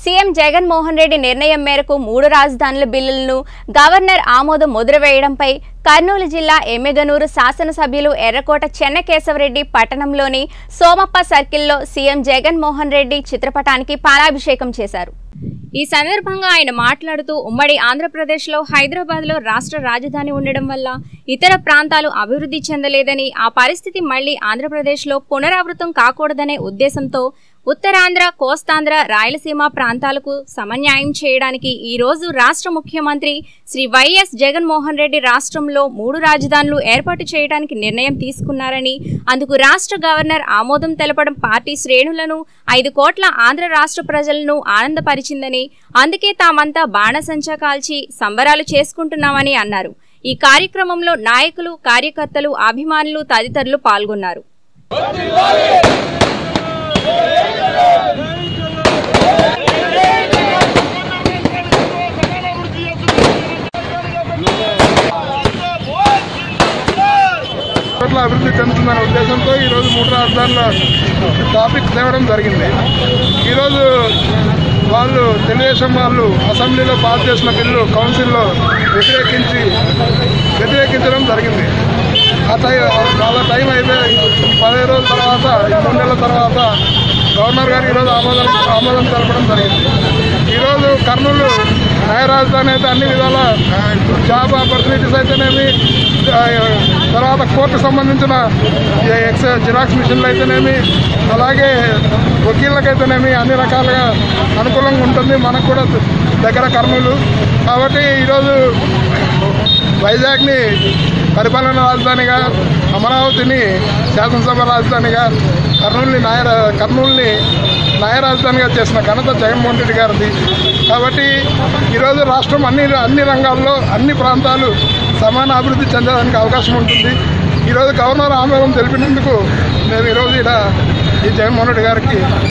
CM Jaganmohan Reddy నిర్ణయం మేరకు మూడు రాజధానుల బిల్లులను గవర్నర్ ఆమోదం ముద్రవేయడంపై కర్నూలు జిల్లా ఎమ్మెగనూరు శాసనసభ్యులు ఎర్రకోట చెన్నకేశవరెడ్డి పట్టణంలోని సోమప్ప సర్కిల్లో సీఎం జగన్మోహన్ రెడ్డి చిత్రపటానికి పాలాభిషేకం చేశారు ఈ సందర్భంగా ఆయన మాట్లాడుతూ ఉమ్మడి ఆంధ్రప్రదేశ్లో హైదరాబాద్లో రాష్ట్ర రాజధాని ఉండడం వల్ల ఇతర ప్రాంతాలు అభివృద్ధి చెందలేదని ఆ పరిస్థితి మళ్లీ ఆంధ్రప్రదేశ్లో పునరావృతం కాకూడదనే ఉద్దేశంతో ఉత్తరాంధ్ర కోస్తాంధ్ర రాయలసీమ ప్రాంతాలకు సమన్యాయం చేయడానికి ఈ రోజు రాష్ట్ర ముఖ్యమంత్రి శ్రీ వైఎస్ జగన్మోహన్ రెడ్డి రాష్ట్రంలో మూడు రాజధానులు ఏర్పాటు చేయడానికి నిర్ణయం తీసుకున్నారని అందుకు రాష్ట్ర గవర్నర్ ఆమోదం తెలపడం పార్టీ శ్రేణులను ఐదు కోట్ల ఆంధ్ర రాష్ట్ర ప్రజలను ఆనందపరిచిందని అందుకే తామంతా బాణసంచా కాల్చి సంబరాలు చేసుకుంటున్నామని అన్నారు ఈ కార్యక్రమంలో నాయకులు కార్యకర్తలు అభిమానులు తదితరులు పాల్గొన్నారు చోట్ల అభివృద్ధి చెందుతుందనే ఉద్దేశంతో ఈరోజు మూడు రాజధానుల టాపిక్ తేవడం జరిగింది ఈరోజు వాళ్ళు తెలుగుదేశం వాళ్ళు అసెంబ్లీలో పాస్ చేసిన బిల్లు కౌన్సిల్లో వ్యతిరేకించి వ్యతిరేకించడం జరిగింది ఆ టైం వాళ్ళ టైం అయితే పదిహేను రోజుల తర్వాత మూడు నెలల తర్వాత గవర్నర్ గారు ఈరోజు ఆమోదం ఆమోదం తెలపడం జరిగింది ఈరోజు కర్నూలు న్యాయ రాజధాని అయితే అన్ని విధాల జాబ్ ఆపర్చునిటీస్ అయితేనేమి ఆ, తర్వాత కోర్టు సంబంధించిన ఎక్స్ జిరాక్స్ మిషన్లు అయితేనేమి అలాగే వకీళ్ళకైతేనేమి అన్ని రకాలుగా అనుకూలంగా ఉంటుంది మనకు కూడా దగ్గర కర్నూలు కాబట్టి ఈరోజు వైజాగ్ని పరిపాలన రాజధానిగా అమరావతిని శాసనసభ రాజధానిగా కర్నూలుని న్యాయ కర్నూలుని న్యాయ రాజధానిగా చేసిన ఘనత జగన్మోహన్ రెడ్డి గారిది కాబట్టి ఈరోజు రాష్ట్రం అన్ని అన్ని రంగాల్లో అన్ని ప్రాంతాలు సమాన అభివృద్ధి చెందడానికి అవకాశం ఉంటుంది ఈరోజు గవర్నర్ ఆమోదం తెలిపినందుకు మేము ఈరోజు ఇక్కడ ఈ జగన్మోహన్ రెడ్డి గారికి